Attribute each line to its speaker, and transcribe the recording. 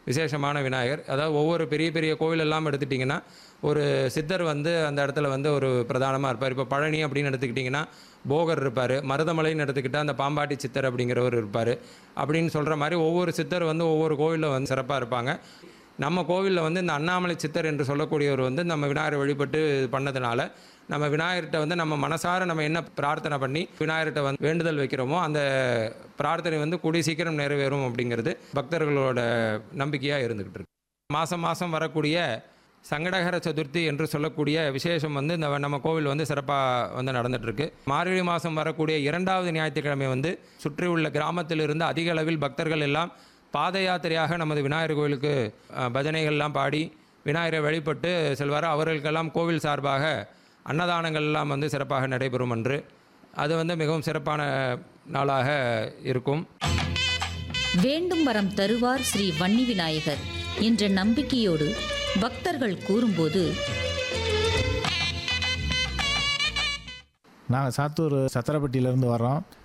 Speaker 1: விசேஷமான விநாயகர் அதாவது ஒவ்வொரு பெரிய பெரிய கோவில் எல்லாம் எடுத்துட்டிங்கன்னா ஒரு சித்தர் வந்து அந்த இடத்துல வந்து ஒரு பிரதானமாக இருப்பார் இப்போ பழனி அப்படின்னு எடுத்துக்கிட்டிங்கன்னா போகர் இருப்பார் மருதமலைன்னு எடுத்துக்கிட்டால் அந்த பாம்பாட்டி சித்தர் அப்படிங்கிறவர் இருப்பார் அப்படின்னு சொல்கிற மாதிரி ஒவ்வொரு சித்தர் வந்து ஒவ்வொரு கோவிலில் வந்து சிறப்பாக இருப்பாங்க நம்ம கோவிலில் வந்து இந்த அண்ணாமலை சித்தர் என்று சொல்லக்கூடியவர் வந்து நம்ம விநாயகரை வழிபட்டு பண்ணதுனால நம்ம விநாயகர்கிட்ட வந்து நம்ம மனசார நம்ம என்ன பிரார்த்தனை பண்ணி விநாயகர்கிட்ட வந்து வேண்டுதல் வைக்கிறோமோ அந்த பிரார்த்தனை வந்து கூடிய சீக்கிரம் நிறைவேறும் அப்படிங்கிறது பக்தர்களோட நம்பிக்கையாக இருந்துக்கிட்டு இருக்கு மாதம் மாதம் வரக்கூடிய சங்கடகர சதுர்த்தி என்று சொல்லக்கூடிய விசேஷம் வந்து இந்த நம்ம கோவில் வந்து சிறப்பாக வந்து நடந்துட்டுருக்கு மார்கழி மாதம் வரக்கூடிய இரண்டாவது ஞாயிற்றுக்கிழமை வந்து சுற்றியுள்ள கிராமத்திலிருந்து அதிக அளவில் பக்தர்கள் எல்லாம் பாத யாத்திரையாக நமது விநாயகர் கோவிலுக்கு அஹ், பஜனைகள்லாம் பாடி விநாயகரை வழிபட்டு செல்வார் அவர்களுக்கெல்லாம் கோவில் சார்பாக அன்னதானங்கள் எல்லாம் வந்து சிறப்பாக நடைபெறும் என்று அது வந்து மிகவும் சிறப்பான நாளாக இருக்கும்
Speaker 2: வேண்டும் வரம் தருவார் ஸ்ரீ வன்னி விநாயகர் என்ற நம்பிக்கையோடு பக்தர்கள் கூறும்போது
Speaker 3: நாங்கள் சாத்தூர் சத்திரப்பட்டியிலேருந்து வர்றோம்